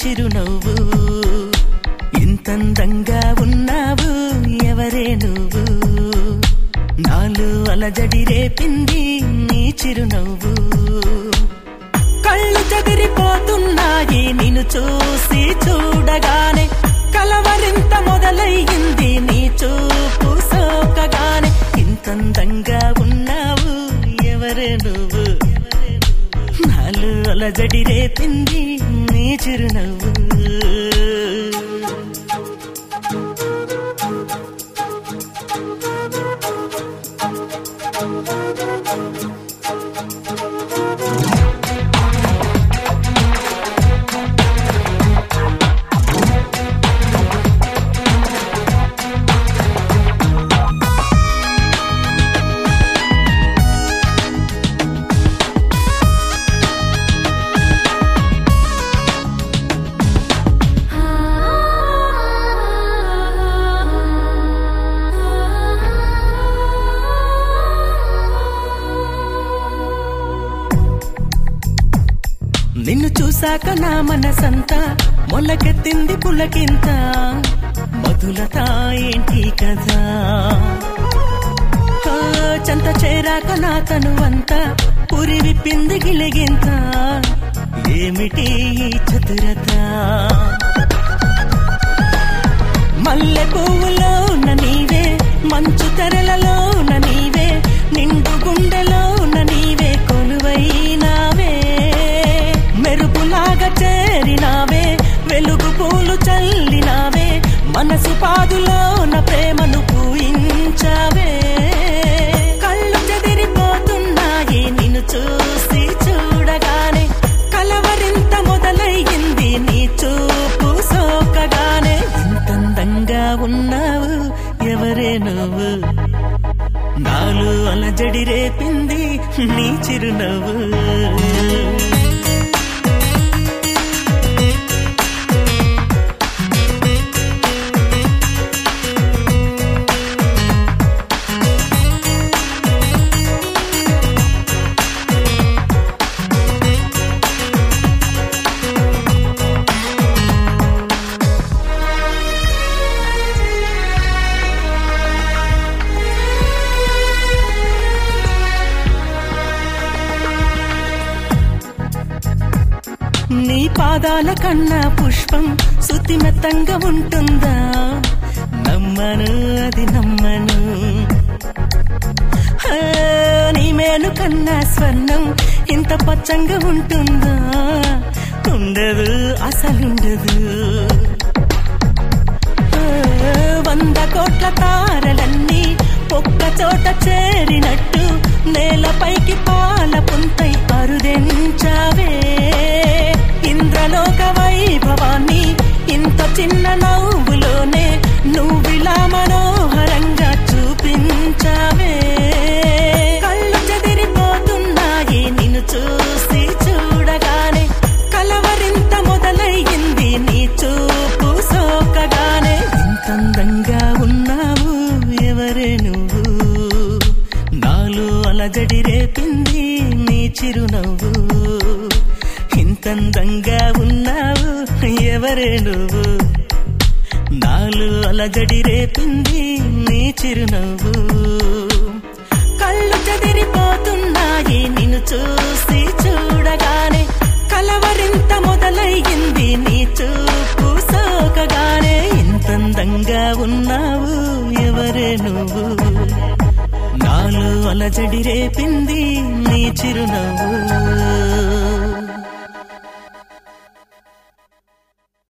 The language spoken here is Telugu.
చిరునవ్వు ఇంతందంగా ఉన్నావు ఎవరే నువ్వు నాలు అలజడి రేపింది నీ చిరునవ్వు కళ్ళు చెదిరిపోతున్నాయి నిన్ను చూసి చూడగానే కలవరింత మొదలయ్యింది నీ చూపు సోకగానే ఇంతందంగా ఉన్నావు ఎవరే నువ్వు నాలు అలజడి రేపింది నీ చిరునవ్వు నిన్ను చూశాక నా మనసంతా మొలకెత్తింది పులకింత మధులత ఏంటి కదా ఆ, చెంత చేరాక నా తనువంతా పురి విప్పింది గిలిగింత ఏమిటి ఈ చతురత మల్లె పువ్వులో ఉన్న నీవే మంచు తెరలలో ఉన్న నీవే నిండు గుండెలో ఉన్న నీవే కొలువైనావే మెరుపులాగా చేరినావే వెలుగు పూలు చల్లినావే మనసు పాదులో ఉన్న ప్రేమను పూయించావే కళ్ళు చెదిరిపోతున్నాయి నిన్ను చూసి చూడగానే కలవరింత మొదలయ్యింది నీ చూపు సోకగానే ఇంతందంగా ఉన్నావు ఎవరే నువ్వు నాలు అలజడి రేపింది నీ చిరునవ్వు నీ పాదాల కన్నా పుష్పం శుతిమెత్తంగా ఉంటుందా నమ్మను అది నమ్మను ఆ, నీ మేను కన్నా స్వర్ణం ఇంత పచ్చంగా ఉంటుందా ఉండదు అసలుండదు ఆ, వంద కోట్ల తారలన్నీ ఒక్క చోట చేరినట్టు నేలపైకి పాల పుంతై అరుదెంచావే ఇంద్రలోక వైభవాన్ని ఇంత చిన్న నవ్వులోనే నువ్విలా మనోహరంగా చూపించావే కళ్ళు చెదిరిపోతున్నాయి నిన్ను చూసి చూడగానే కలవరింత మొదలయ్యింది నీ చూపు సోకగానే ఇంతందంగా ఉన్నావు ఎవరే నువ్వు నాలో అలజడి రేపింది నీ చిరునవ్వు ఇంతందంగా ఉన్నావు ఎవరే నువ్వు నాలు అలజడి రేపింది నీ చిరునవ్వు కళ్ళు చెదిరిపోతున్నాయి నిన్ను చూసి చూడగానే కలవరింత మొదలయ్యింది నీ చూపు సోకగానే ఇంతందంగా ఉన్నావు ఎవరే నువ్వు నాలో అలజడి రేపింది నీ చిరునవ్వు